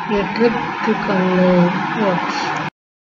A trip to Kannur. What?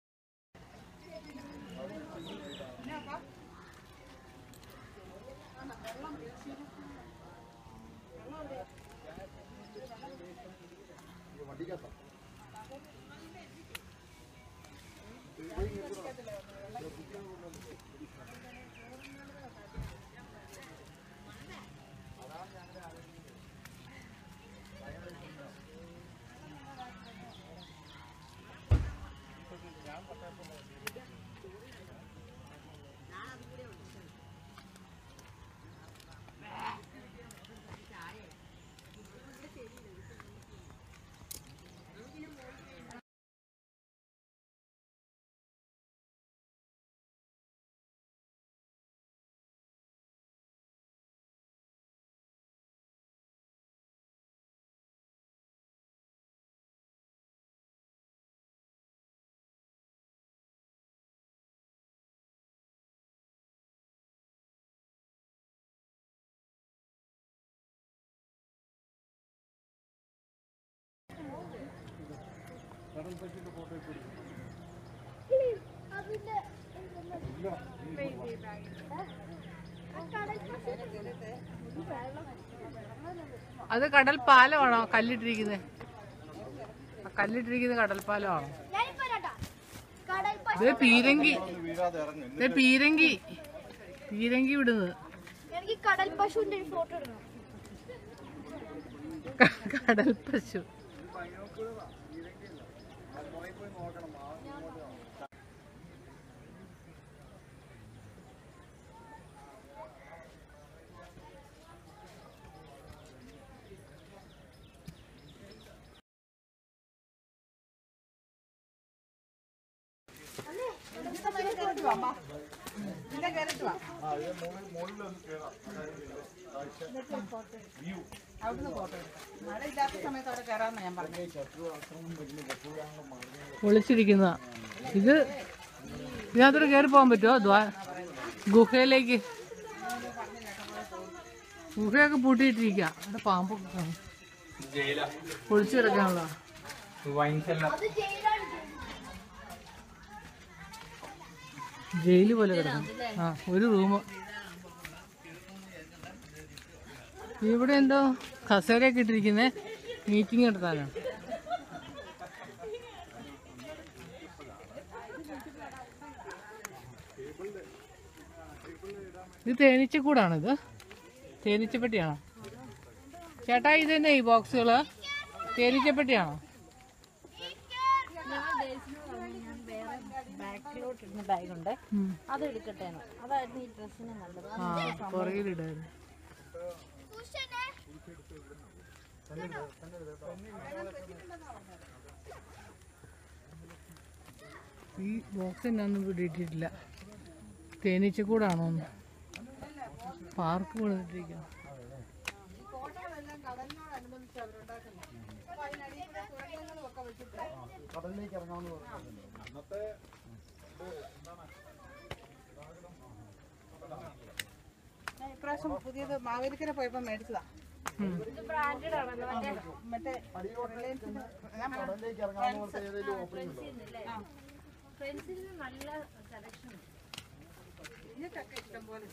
അത് കടൽ പാലമാണോ കല്ലിട്ടിരിക്കുന്നത് ആ കല്ലിട്ടിരിക്കുന്നത് കടൽ പാലമാണോ ഇത് പീരങ്കി ഇത് പീരങ്കി പീരങ്കി വിടുന്നത് എനിക്ക് കടൽ പശുവിന്റെ ഒരു ഫോട്ടോ എടുക്കണം ക- കടൽ പശു ഒളിച്ചിരിക്കുന്ന ഇത് ഇതിനകത്തോട്ട് കയറി പോകാൻ പറ്റുമോ ദ്വാ ഗുഹയിലേക്ക് ഗുഹയൊക്കെ പൂട്ടിയിട്ടിരിക്കുക അവിടെ പാമ്പൊക്കെ കാണും ഒളിച്ചു കിടക്കാനുള്ള അത് ജയിലാണ് ജയില് പോലെ കിടക്കും ആ ഒരു റൂം ഇവിടെ എന്തോ കസേരയൊക്കെ ഇട്ടിരിക്കുന്നേ മീറ്റിംഗ് നടത്താനാണ് ഇത് തേനീച്ചക്കൂടാണോ ഇത് തേനീച്ചപ്പെട്ടിയാണോ ചേട്ടാ ഇത് തന്നെ ഈ ബോക്സുകള് തേനീച്ചപ്പെട്ടിയാണോ ബാക്കിലോട്ടിരുന്ന ബാഗുണ്ട് ഉം. അത് എടുക്കട്ടെ അതായിരുന്നു ഈ ഡ്രസ്സിന് നല്ലത് ആ പുറകിലിടായിരുന്നു ഈ ബോക്സ് എന്നാന്നും ഇവിടെ ഇട്ടിട്ടില്ല തേനീച്ചക്കൂടാണോ ഒന്ന് പാർക്ക് കൊടുത്തിട്ടിരിക്കുന്നു ഞാൻ ഇപ്രാവശ്യം പുതിയത് മാവേലിക്കര പോയപ്പോ മേടിച്ചതാ മറ്റേ റിലയൻസിന്റെ ഞാൻ നല്ല സെലക്ഷൻ ഇതൊക്കെ ഇഷ്ടം പോലെ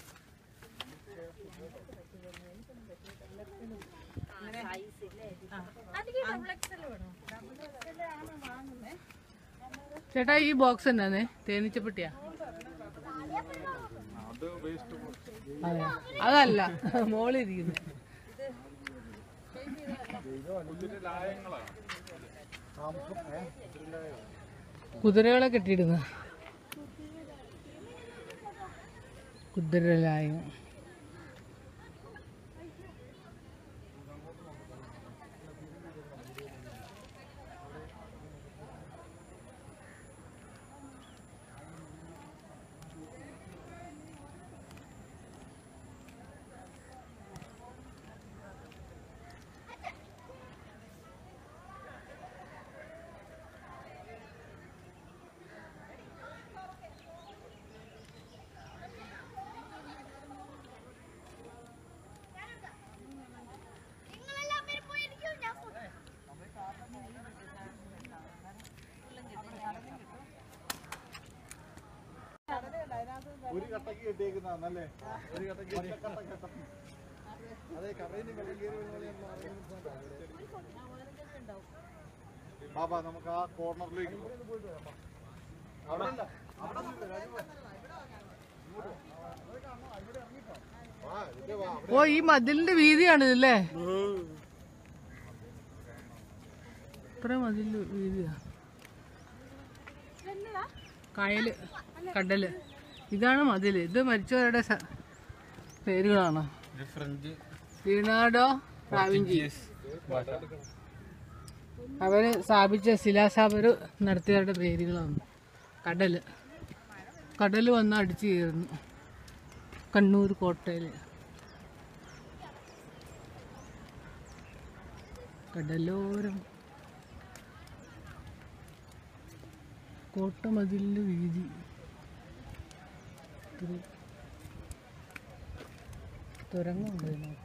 ചേട്ടാ ഈ ബോക്സ് എന്നാന്നേ തേനീച്ചപ്പെട്ടിയാ അതെ അതല്ല മോളിരിക്കുന്നു കുതിരകളെ കെട്ടിയിടുന്ന കുതിരലായം ഒരു കട്ടക്ക് കെട്ടിയേക്കുന്നല്ലേ ഒരു കട്ടക്ക് ഒറ്റക്കട്ട കെട്ട അതെ കടയിൽ വെള്ളം കയറി ബാബാ നമുക്ക് ആ കോർണറിലേക്ക് പോകാം. അവിടെ ഇല്ല. അവിടെ നിന്നിട്ട് രാജീവ്. ഇങ്ങോട്ട് വാ. അവിടെ കാണണം. ഇവിടെ ഇറങ്ങിപ്പോ. വാ, ഇതിന്റെ വാ. ഓ ഈ മതിലിന്റെ വീതിയാണ് ഇതല്ലേ ഇത്ര മതിലിന്റെ വീതിയാ കായല് കടല് ഇതാണ് മതില് ഇത് മരിച്ചവരുടെ സ- പേരുകളാണ് ഫ്രഞ്ച് ലീനാർഡോ ഡാവിഞ്ചി അവര് സ്ഥാപിച്ച ശിലാസ്ഥാപകർ നടത്തിയവരുടെ പേരുകളാണ് കടല് കടല് വന്ന് അടിച്ചു കയറുന്നു കണ്ണൂർ കോട്ടയിൽ കടലോരം കോട്ടമതിലിന്റെ വീതി ഇത്തിരി തുരങ്കമുണ്ട് ഇതിനകത്ത്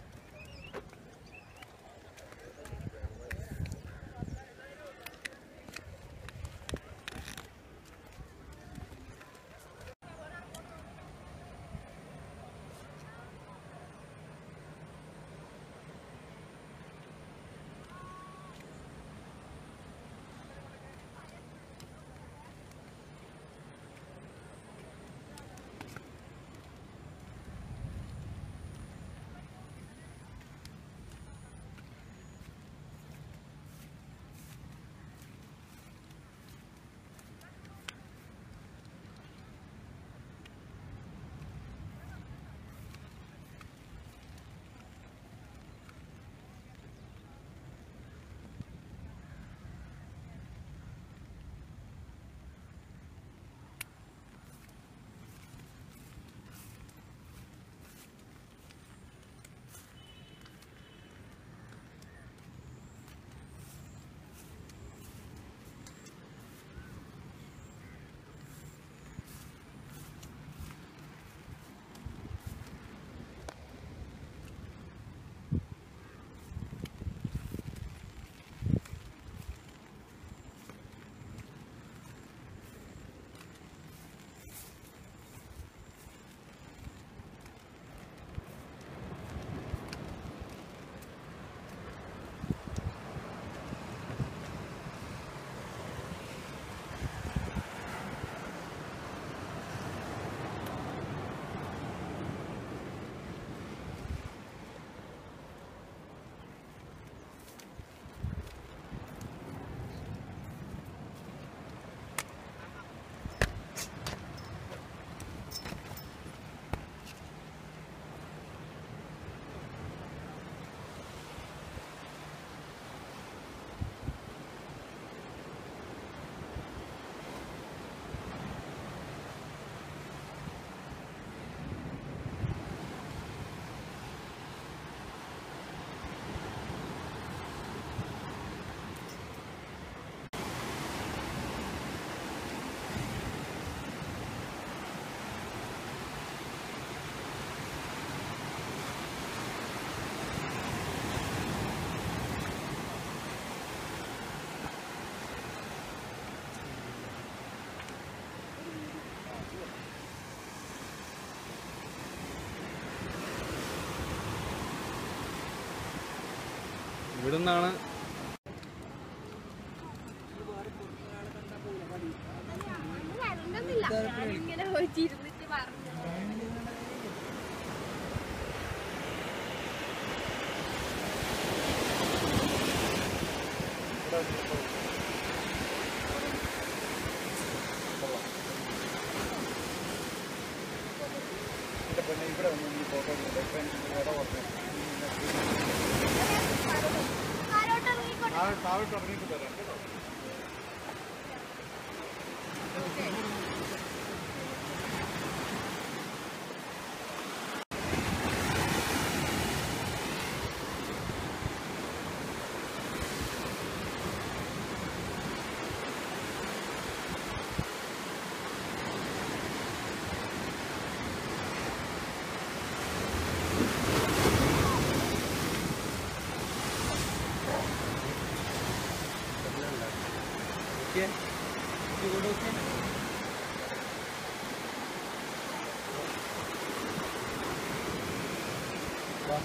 ഇവിടുന്നാണ് ഇങ്ങനെ പോയിട്ടിരുന്നിട്ട് പറഞ്ഞു ഇവിടെ വന്ന് ഈ ഫോട്ടോ എടുത്തിട്ട് ഇട പറഞ്ഞു താഴോട്ട് ഇറങ്ങിക്കോട്ടെ താഴെ താഴോട്ട് ഇറങ്ങിയിട്ട് തരാം കേട്ടോ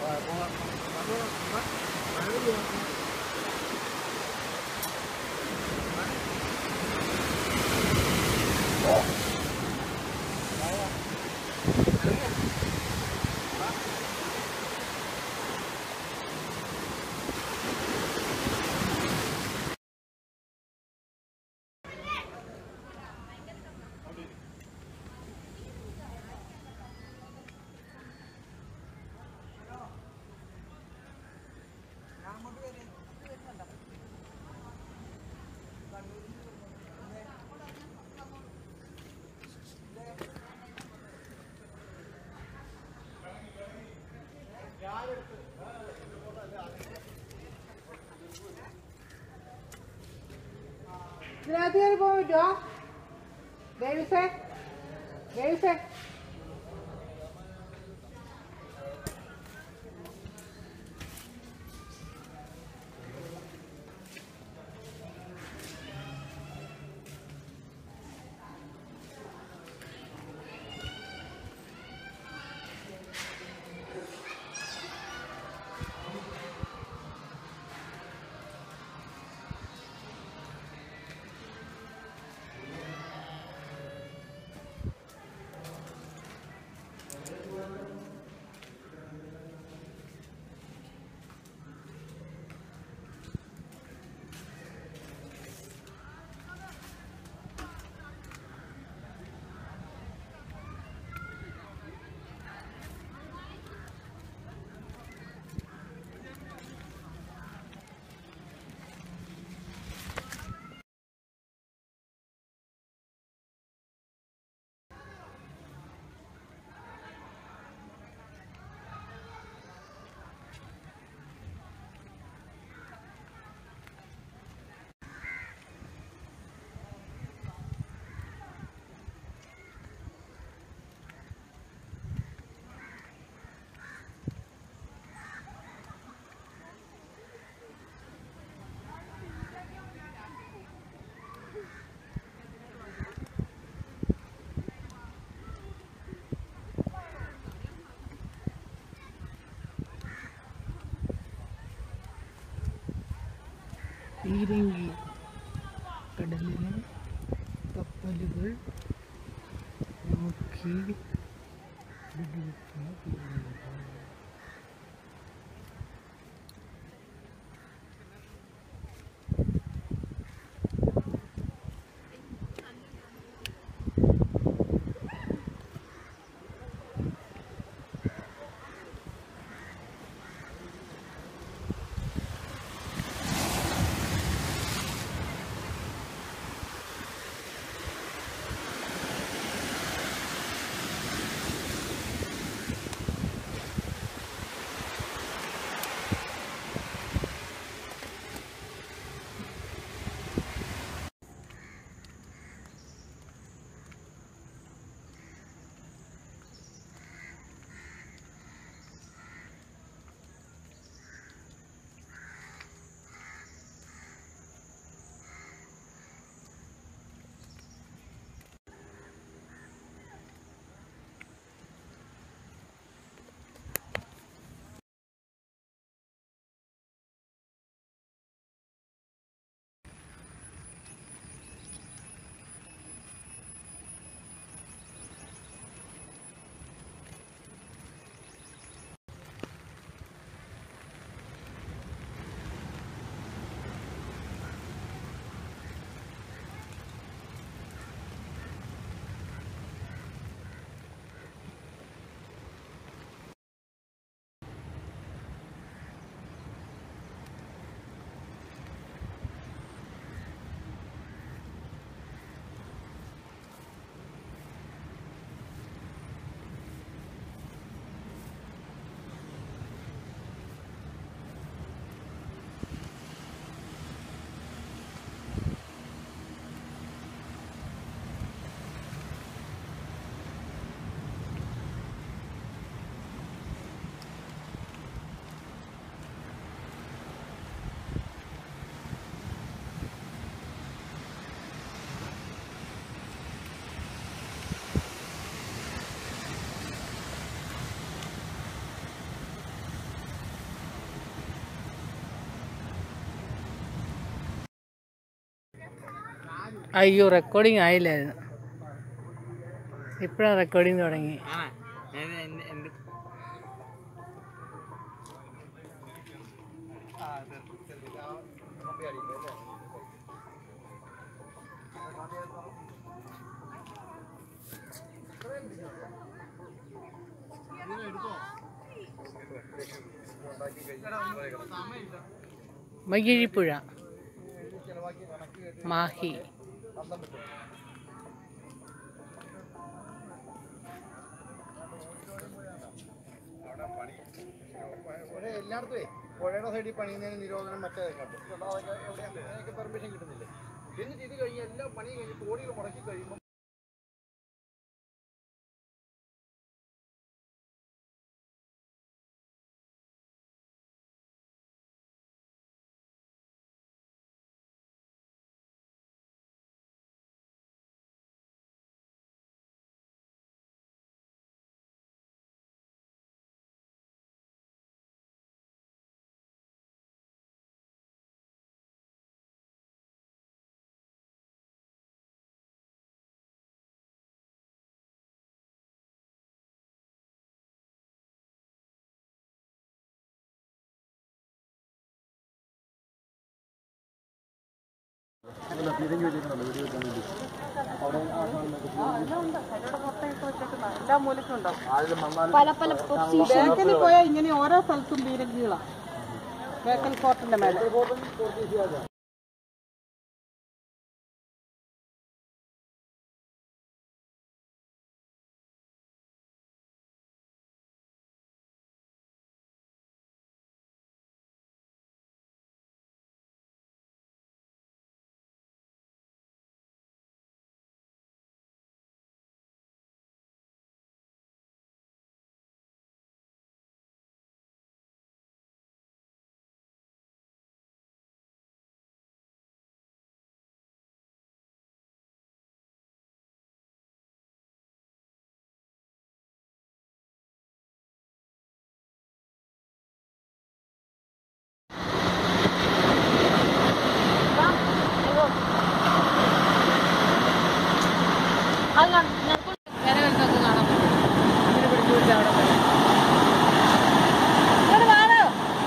ഇതിനകത്ത് കയറി പോകാൻ പറ്റുമോ ഡേവിസേ ഡേവിസേ പീരങ്കി കടലിലെ കപ്പലുകൾ നോക്കി വെടിവെക്കുന്ന പീരങ്കികൾ. അയ്യോ റെക്കോർഡിങ് ആയില്ലായിരുന്നു ഇപ്പോഴാണ് റെക്കോർഡിങ് തുടങ്ങി മകിഴിപ്പുഴ മാഹി ഇവിടെ എല്ലായിടത്തും പുഴയുടെ സൈഡിൽ പണിയുന്നതിന് നിരോധനം മറ്റേ കണ്ടു അതൊക്കെ എവിടെയാണ് അതിനൊക്കെ പെർമിഷൻ കിട്ടുന്നില്ലേ എന്നിട്ട് ഇത് കഴിഞ്ഞ് എല്ലാം പണി കഴിഞ്ഞ് കോടികൾ മുടക്കി കഴിയുമ്പോൾ എല്ലാ മൂലക്കുണ്ടോ പല പല പൊസിഷൻ ബേക്കലിൽ പോയാൽ ഇങ്ങനെ ഓരോ സ്ഥലത്തും പീരങ്കികളാ ബേക്കൽ ഫോർട്ടിന്റെ മേലെ കരകരത്തൊക്കെ കാണാൻ പറ്റും ഇതിനെ പിടിച്ചു പിടിച്ച് അവിടെ പോയി. ഇങ്ങോട്ട് വാടോ.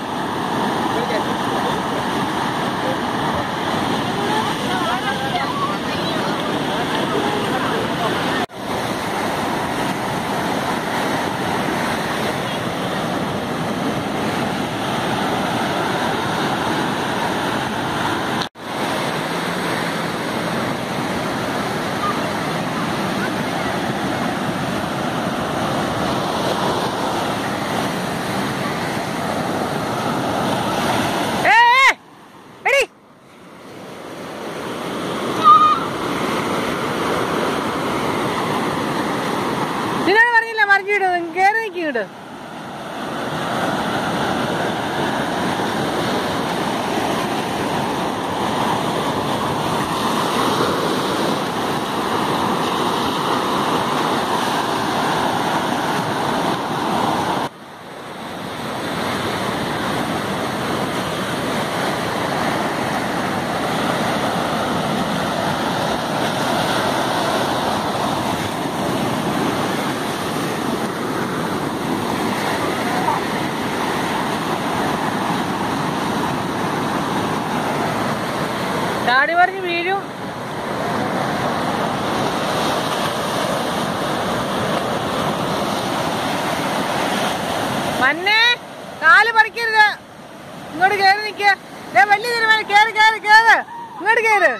ഏയ്, ഏയ്, എടി. നിന്നോട് പറഞ്ഞില്ല മറിഞ്ഞിട് കേറി നിൽക്കിങ്ങോട്ട് ചാടി പറഞ്ഞ് വീഴും മന്നെ കാല് പറിക്കരുത് ഇങ്ങോട്ട് കേറി നിക്ക ദേ വലിയ തീരുമാനം കേറ് കേറ് കേറ് ഇങ്ങോട്ട് കേറ്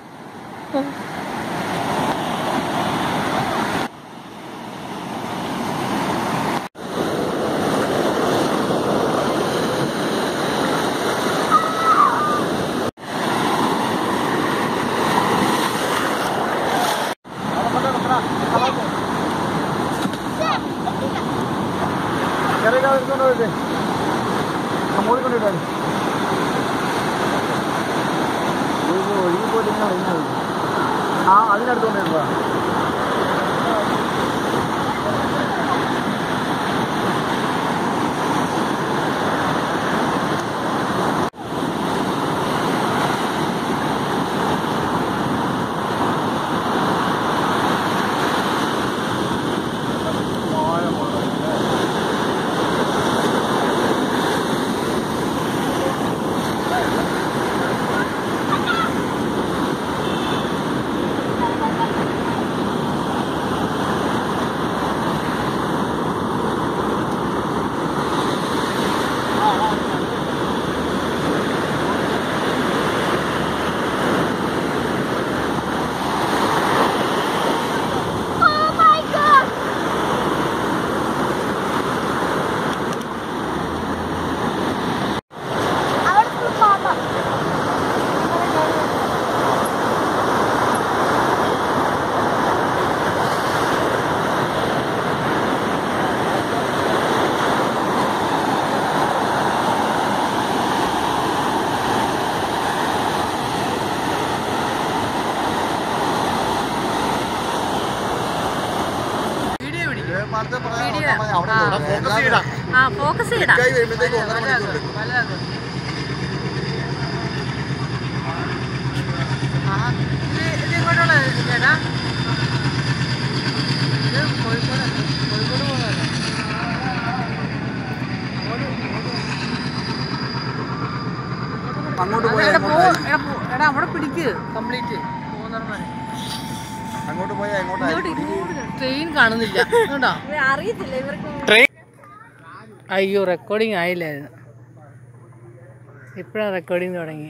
ചെറിയ മൂടിക്കൊണ്ടിട്ടാണ് ഒഴുകി പോയിട്ട് ഇങ്ങനെ ഇറങ്ങിയാൽ മതി ആ അതിനടുത്ത് കൊണ്ടിരുന്നതാ ഫോക്കസ് ചെയ്യടാം ആ ഫോക്കസ് ചെയ്യടാ കൈ വരുമ്പോഴത്തേക്ക് ഒന്നര മണിക്കൂർ എടുക്കും വലുതാക്കും ആ ഇത് ഇത് ഇങ്ങോട്ടുള്ള ചേട്ടാ ഇത് കോഴിക്കോട് കോഴിക്കോട് പോകുന്നതല്ലേ അങ്ങോട്ട് പോയാൽ എടാ പോ എടാ പോ എടാ അവിടെ പിടിക്ക് കംപ്ലീറ്റ് പോകുന്നവന്മാരെ അങ്ങോട്ട് പോയാൽ എങ്ങോട്ടായിരിക്കും ട്രെയിൻ കാണുന്നില്ല കേട്ടോ അറിയത്തില്ല ഇവർക്ക് അയ്യോ റെക്കോർഡിങ് ആയില്ലായിരുന്നു ഇപ്പോഴാണ് റെക്കോർഡിങ് തുടങ്ങി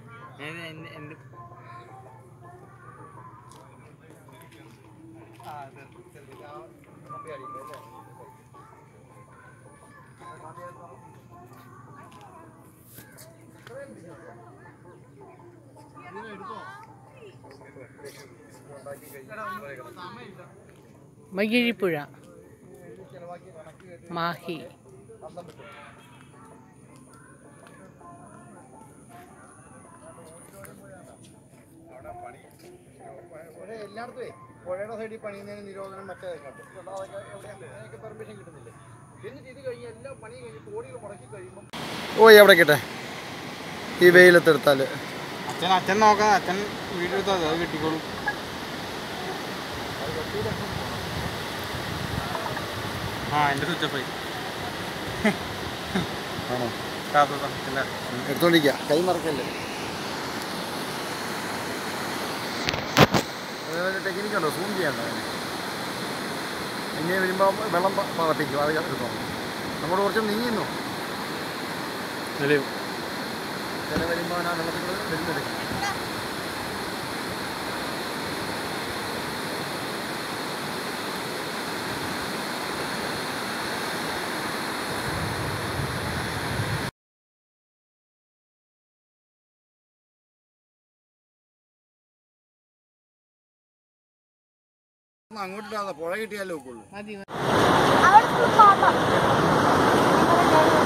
മകിഴിപ്പുഴ മാഹി ഇവിടെ എല്ലായിടത്തും പുഴയുടെ സൈഡിൽ പണിയുന്നതിന് നിരോധനം മറ്റേ കണ്ടു അതൊക്കെ എവിടെയൊക്കെ പെർമിഷൻ കിട്ടുന്നില്ലേ എന്നിട്ട് ഇത് കഴിഞ്ഞ് എല്ലാം പണി കഴിഞ്ഞ് കോടികൾ മുടക്കി കഴിയുമ്പോൾ ഓ എവിടെ കിട്ടെ ഈ വെയിലത്തെടുത്താൽ അച്ഛൻ അച്ഛൻ നോക്കാം അച്ഛൻ വീഡിയോ എടുത്താൽ അത് കിട്ടിക്കോളും ആ എൻ്റെ സ്വിച്ച് ഓഫ് ആയി ആണോ കാത്ത ഇല്ല എടുത്തോണ്ടിരിക്കുക കൈ മറക്കല്ലേ ടെക്നിക്ക് ഉണ്ടോ സൂം ചെയ്യണ്ടോ അതിന് ഇങ്ങനെ വരുമ്പോൾ വെള്ളം പ- പതപ്പിക്കും അത് എടുത്തോ അങ്ങോട്ട് കുറച്ച് നീങ്ങുന്നു ചില വരുമ്പോൾ ആ വെള്ളത്തിൽ കൂടെ വരുന്നത് അങ്ങോട്ടില്ലാതെ പുഴ കിട്ടിയാലേ ഒക്കുള്ളൂ മതി അവിടെ ഫുൾ പാട്ടാ